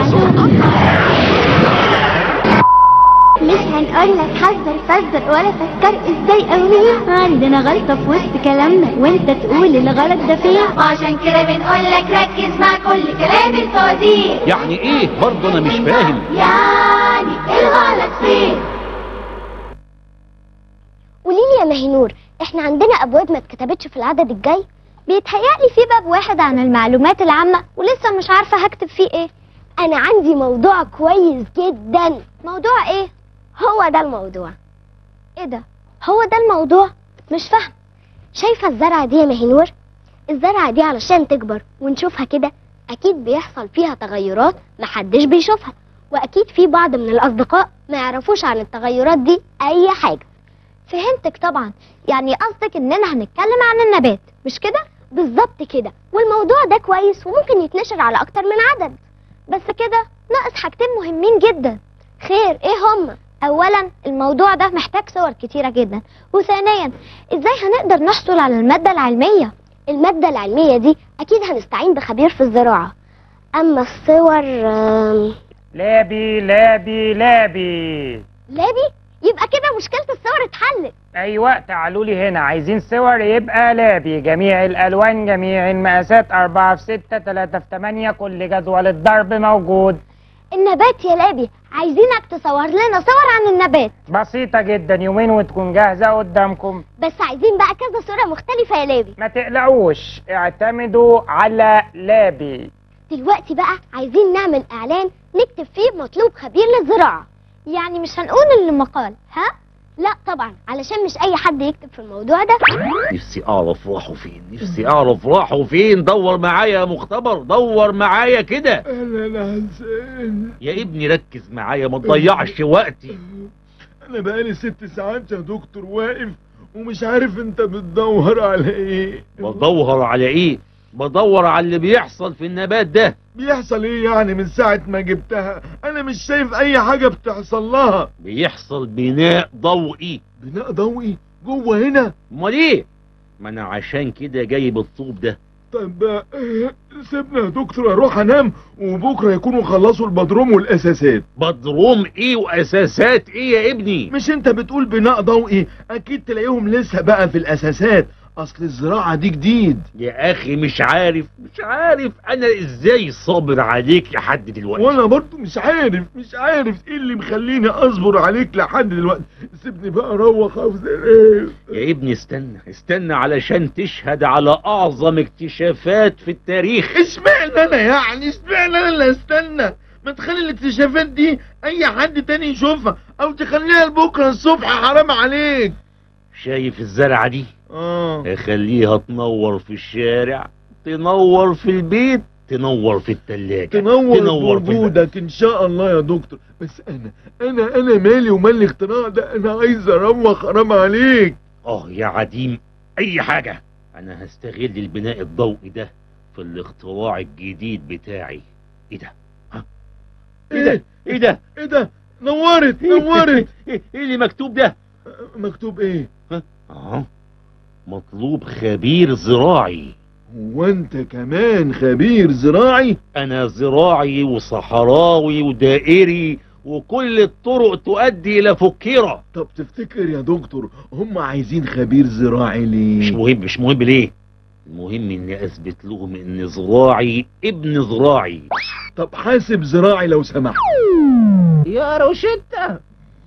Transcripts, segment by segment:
مش هنقول لك حذر فزر ولا فكر ازاي او ليه عندنا غلطة في وسط كلامنا وانت تقول الغلط ده فين وعشان كده بنقول لك ركز مع كل كلام الفوازير يعني ايه برضه انا مش فاهم يعني الغلط فين قولي لي يا مهنور احنا عندنا ابواب ما اتكتبتش في العدد الجاي بيتهيألي في باب واحد عن المعلومات العامة ولسه مش عارفة هكتب فيه ايه انا عندي موضوع كويس جدا موضوع ايه هو ده الموضوع ايه ده هو ده الموضوع مش فاهم شايفة الزرعة دي يا مهنور الزرعة دي علشان تكبر ونشوفها كده اكيد بيحصل فيها تغيرات محدش بيشوفها واكيد في بعض من الاصدقاء ما يعرفوش عن التغيرات دي اي حاجة فهمتك طبعا يعني قصدك اننا هنتكلم عن النبات مش كده بالظبط كده والموضوع ده كويس وممكن يتنشر على اكتر من عدد بس كده ناقص حاجتين مهمين جدا خير ايه هما اولا الموضوع ده محتاج صور كتيرة جدا وثانيا ازاي هنقدر نحصل على المادة العلمية المادة العلمية دي اكيد هنستعين بخبير في الزراعة اما الصور آم، لابي لابي لابي لابي يبقى كده مشكلة الصور اتحلت ايوه تعالوا لي هنا عايزين صور يبقى لابي جميع الالوان جميع المقاسات 4 في 6 3 في 8 كل جدول الضرب موجود النبات يا لابي عايزينك تصور لنا صور عن النبات بسيطة جدا يومين وتكون جاهزة قدامكم بس عايزين بقى كذا صورة مختلفة يا لابي ما تقلقوش اعتمدوا على لابي دلوقتي بقى عايزين نعمل اعلان نكتب فيه مطلوب خبير للزراعة يعني مش هنقول اللي مقال ها لا طبعا علشان مش اي حد يكتب في الموضوع ده نفسي اعرف راحوا فين نفسي اعرف راحوا فين دور معايا يا مختبر دور معايا كده انا الحسين يا ابني ركز معايا ما تضيعش وقتي انا بقالي ست ساعات يا دكتور واقف ومش عارف انت بتدور على ايه بدور على ايه بدور على اللي بيحصل في النبات ده بيحصل ايه يعني من ساعة ما جبتها انا مش شايف اي حاجة بتحصل لها بيحصل بناء ضوئي بناء ضوئي جوه هنا امال ايه ما انا عشان كده جايب الطوب ده طب آه، سيبنا يا دكتور اروح انام وبكره يكونوا خلصوا البدروم والاساسات بدروم ايه واساسات ايه يا ابني مش انت بتقول بناء ضوئي اكيد تلاقيهم لسه بقى في الاساسات اصل الزراعة دي جديد يا اخي مش عارف مش عارف انا ازاي صابر عليك لحد دلوقتي وانا برضو مش عارف مش عارف ايه اللي مخليني اصبر عليك لحد دلوقتي سيبني بقى اروح افضل ايه يا ابني استنى استنى علشان تشهد على اعظم اكتشافات في التاريخ اشمعنى انا يعني اشمعنى انا اللي استنى ما تخلي الاكتشافات دي اي حد تاني يشوفها او تخليها لبكره الصبح حرام عليك شايف الزرعة دي اه اخليها تنور في الشارع تنور في البيت تنور في التلاجة تنور, تنور في الب- بوجودك ان شاء الله يا دكتور بس انا انا انا مالي ومال الاختراع ده انا عايز اروح حرام عليك اه يا عديم اي حاجة انا هستغل البناء الضوئي ده في الاختراع الجديد بتاعي ايه ده ها ايه ده ايه ده ايه ده نورت نورت ايه اللي مكتوب ده مكتوب ايه اه مطلوب خبير زراعي هو انت كمان خبير زراعي انا زراعي وصحراوي ودائري وكل الطرق تؤدي الى فكيرة طب تفتكر يا دكتور هم عايزين خبير زراعي ليه مش مهم مش مهم ليه المهم اني اثبت لهم ان زراعي ابن زراعي طب حاسب زراعي لو سمحت يا روشيتا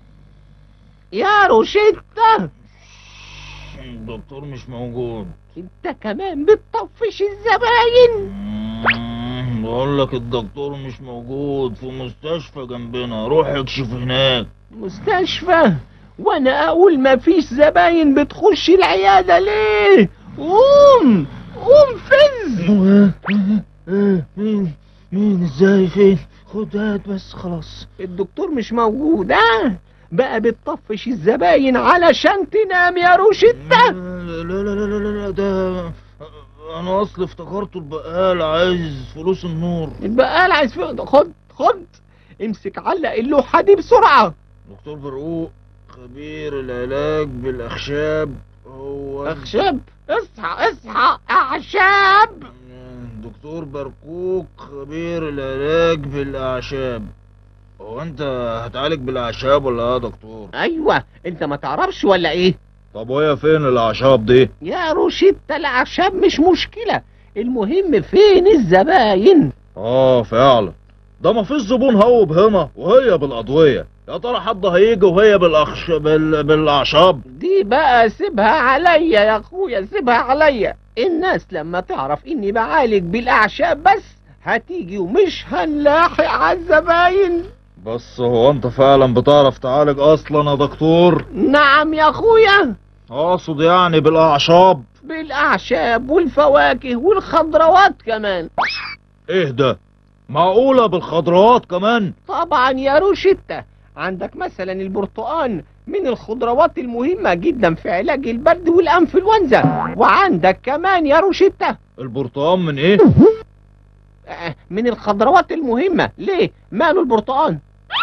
يا روشيتا الدكتور مش موجود انت كمان بتطفش الزباين بقول لك الدكتور مش موجود في مستشفى جنبنا روح اكشف هناك مستشفى وانا اقول ما فيش زباين بتخش العيادة ليه قوم قوم فز مين مين ازاي فين خد هات بس خلاص الدكتور مش موجود اه بقى بتطفش الزباين علشان تنام يا روشيتا لا لا لا لا لا لا ده انا اصل افتكرته البقال عايز فلوس النور البقال عايز فيه خد خد امسك علق اللوحة دي بسرعة دكتور برقوق خبير العلاج بالاخشاب هو اخشاب اصحى اصحى اعشاب دكتور بركوك خبير العلاج بالأعشاب هو أنت هتعالج بالأعشاب ولا إيه يا دكتور؟ ايوه انت ما تعرفش ولا ايه طب وهي فين الأعشاب دي؟ يا روشيتا الاعشاب مش مشكله المهم فين الزباين آه فعلا ده مفيش زبون هوب هنا وهي بالأضوية يا ترى حد هيجي وهي بالأخش... بال... بالأعشاب دي بقى سيبها عليا يا اخويا سيبها عليا الناس لما تعرف اني بعالج بالاعشاب بس هتيجي ومش هنلاحق على الزباين بس هو أنت فعلا بتعرف تعالج أصلا يا دكتور؟ نعم يا اخويا أقصد يعني بالأعشاب بالاعشاب والفواكه والخضروات كمان إيه ده؟ معقولة بالخضروات كمان؟ طبعا يا روشيتا عندك مثلا البرتقال من الخضروات المهمة جدا في علاج البرد والانفلونزا وعندك كمان يا روشيتا البرتقال من إيه؟ آه، من الخضروات المهمة ليه ماله البرتقال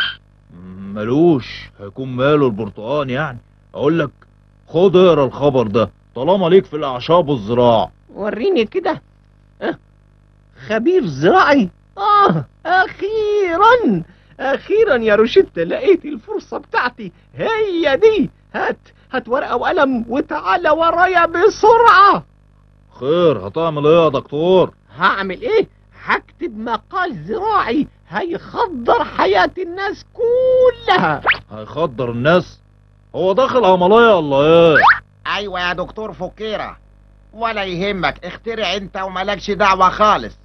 ملوش هيكون ماله البرتقال يعني اقول لك خد اقرا الخبر ده طالما ليك في الاعشاب والزراعه وريني كده آه، خبير زراعي اه اخيرا اخيرا يا روشيتا لقيت الفرصة بتاعتي هي دي هات هات ورقة وقلم وتعالى ورايا بسرعة خير هتعمل ايه يا دكتور هعمل ايه هكتب مقال زراعي هيخضر حياة الناس كلها هيخدر الناس هو داخل عمليه ولا ايه ايوه يا دكتور فكيرة ولا يهمك اخترع انت وملكش دعوة خالص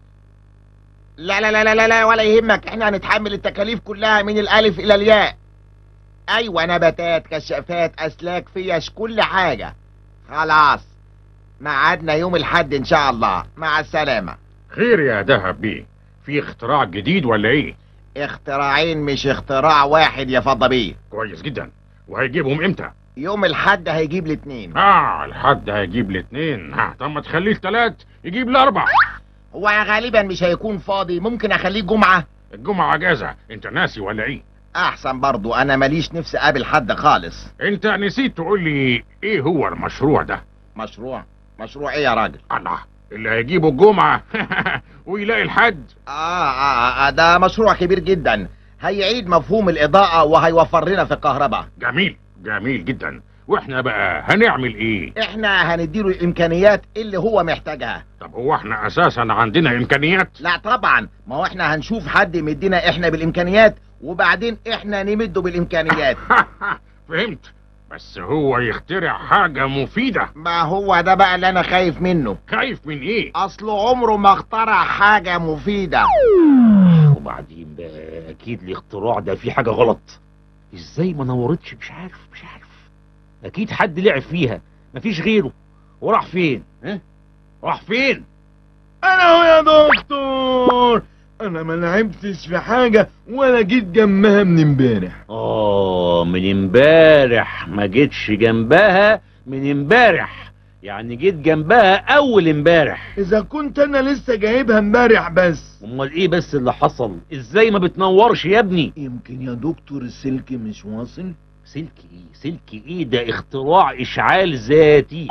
لا لا لا لا لا, لا ولا يهمك احنا هنتحمل التكاليف كلها من الالف الى الياء ايوه نباتات كشافات اسلاك فيش كل حاجة خلاص ميعادنا يوم الحد ان شاء الله مع السلامة خير يا دهب بيه في اختراع جديد ولا ايه اختراعين مش اختراع واحد يا فضة بيه كويس جدا وهيجيبهم امتى يوم الحد هيجيب الاتنين اه الحد هيجيب الاثنين ها طب ما تخليه التلات يجيب الاربع هو غالبا مش هيكون فاضي ممكن اخليه جمعة الجمعة اجازة انت ناسي ولا ايه احسن برضو انا ماليش نفسي اقابل حد خالص انت نسيت تقول لي ايه هو المشروع ده مشروع مشروع ايه يا راجل الله اللي هيجيبه الجمعة ويلاقي الحد آه, آه, آه ده مشروع كبير جدا هيعيد مفهوم الاضاءة وهيوفر لنا في الكهرباء جميل جميل جدا واحنا بقى هنعمل ايه احنا هنديله الامكانيات اللي هو محتاجها طب هو احنا اساسا عندنا امكانيات لا طبعا ما هو احنا هنشوف حد يمدنا احنا بالامكانيات وبعدين احنا نمده بالامكانيات فهمت بس هو يخترع حاجة مفيدة ما هو ده بقى اللي انا خايف منه خايف من ايه اصله عمره ما اخترع حاجة مفيدة وبعدين بقى اكيد الاختراع ده فيه حاجه غلط ازاي ما نورتش مش عارف مش عارف اكيد حد لعب فيها مفيش غيره وراح فين ها راح فين انا هو يا دكتور انا ما لعبتش في حاجه ولا جيت جنبها من امبارح اه من امبارح ما جيتش جنبها من امبارح يعني جيت جنبها اول امبارح اذا كنت انا لسه جايبها امبارح بس امال ايه بس اللي حصل ازاي ما بتنورش يا ابني يمكن يا دكتور السلك مش واصل سلك ايه سلك ايه ده اختراع اشعال ذاتي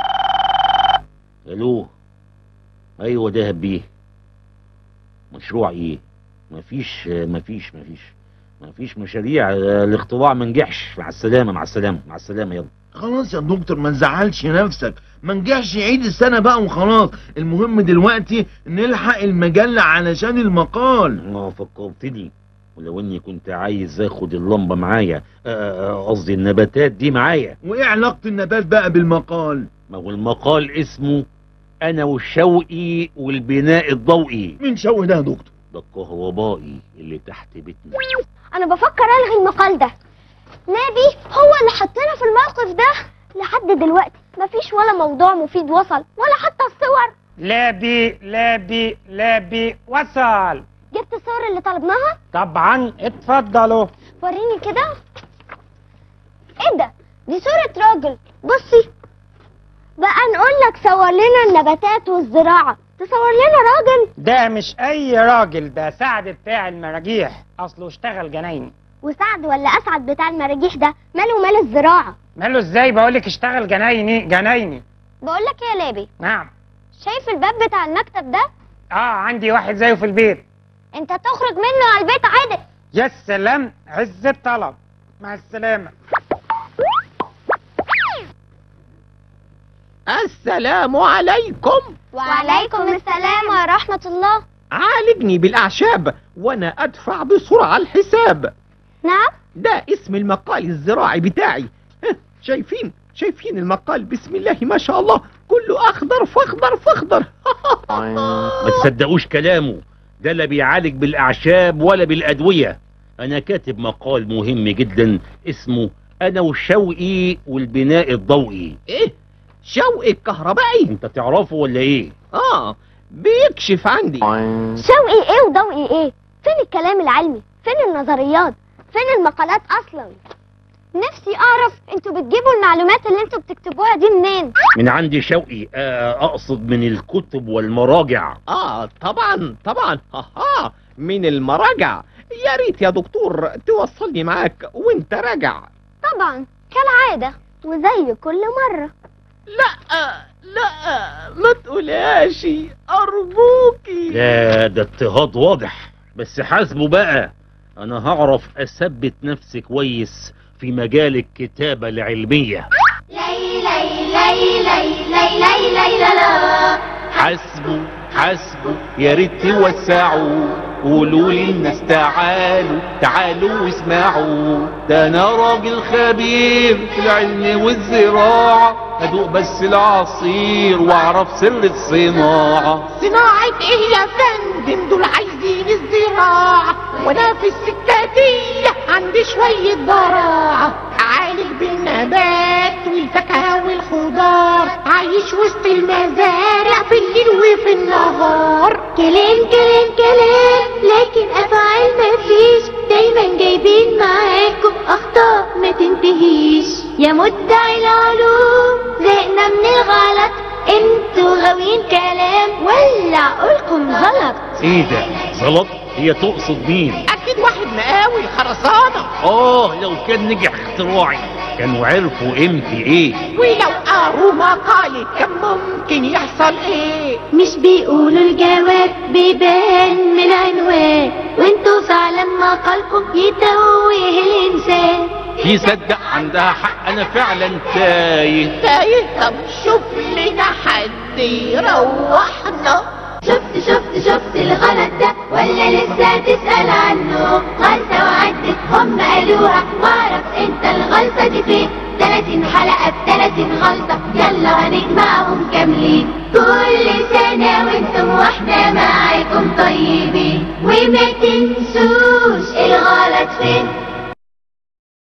الو ايوه ده بيه مشروع ايه مفيش مفيش مفيش مفيش مشاريع الاختراع ما نجحش مع السلامه مع السلامه مع السلامه يلا خلاص يا دكتور ما تزعلش نفسك ما نجحش عيد السنه بقى وخلاص المهم دلوقتي نلحق المجله علشان المقال اه فكرتني ولو اني كنت عايز اخد اللمبه معايا آه، آه، قصدي النباتات دي معايا وايه علاقه النبات بقى بالمقال ما هو المقال اسمه انا والشوقي والبناء الضوئي مين شوه ده يا دكتور ده الكهربائي اللي تحت بيتنا انا بفكر الغي المقال ده نبي هو اللي حطنا في الموقف ده لحد دلوقتي مفيش ولا موضوع مفيد وصل ولا حتى الصور لابي لابي لابي وصل جبت الصور اللي طلبناها طبعا اتفضلوا وريني كده ايه ده دي صورة راجل بصي بقى نقول لك صور لنا النباتات والزراعة تصور لنا راجل ده مش اي راجل ده سعد بتاع المراجيح اصله اشتغل جنايني وسعد ولا اسعد بتاع المراجيح ده ماله مال الزراعة ماله ازاي بقولك اشتغل جنايني جنايني بقول لك ايه يا لابي نعم شايف الباب بتاع المكتب ده اه عندي واحد زيه في البيت انت تخرج منه على البيت عادل يا سلام عز الطلب مع السلامة السلام عليكم وعليكم السلام ورحمة الله عالجني بالأعشاب وأنا أدفع بسرعة الحساب نعم ده اسم المقال الزراعي بتاعي ها، شايفين شايفين المقال بسم الله ما شاء الله كله أخضر فأخضر فأخضر ما تصدقوش كلامه ده لا بيعالج بالأعشاب ولا بالأدوية أنا كاتب مقال مهم جدا اسمه أنا وشوقي والبناء الضوئي إيه شوقي الكهربائي أنت تعرفه ولا إيه؟ آه بيكشف عندي شوقي ايه وضوئي ايه فين الكلام العلمي فين النظريات فين المقالات اصلا نفسي اعرف انتوا بتجيبوا المعلومات اللي انتوا بتكتبوها دي منين من عندي شوقي آه، أقصد من الكتب والمراجع آه طبعا طبعا ها ها من المراجع يا ريت يا دكتور توصلني معاك وانت راجع طبعا كالعادة وزي كل مرة لا لا ما تقولهاش أرجوكي لا ده اضطهاد واضح بس حاسبه بقى أنا هعرف أثبت نفسي كويس في مجال الكتابة العلمية لي لي لي لي لي لي لي لا لا حاسبوا حاسبوا يا ريت توسعوا قولوا للناس تعالوا تعالوا واسمعوا ده انا راجل خبير في العلم والزراعة ادوق بس العصير واعرف سر الصناعة صناعة ايه يا فندم دول عايزين الزراعة وانا في السكة دي عندي شوية براعة عالج بالنبات والفاكهة والخضار عايش وسط المزارع بالليل وفي النهار كلام كلام كلام لكن افعال مفيش دايما جايبين معاكم اخطاء ما تنتهيش يا مدعي العلوم زهقنا من الغلط انتوا غاويين كلام ولا عقولكم غلط ايه ده غلط هي تقصد مين اكيد واحد مقاول خرسانة اه لو كان نجح اختراعي كانوا عرفوا قيمتي ايه ولو قروا مقالي كان ممكن يحصل ايه مش بيقولوا الجواب بيبان من العنوان وانتوا فعلا مقالكم يتوه الانسان في صدق عندها حق انا فعلا تايه تايه طب شوف لنا حد يروحنا شفت شفت شفت الغلط ده ولا لسه تسأل عنه غلطة وعدت هم قالوها واعرف انت الغلطة دي فين 30 حلقة ب 30 غلطة يلا هنجمعهم كاملين كل سنة وانتم واحنا معاكم طيبين وما تنسوش الغلط فين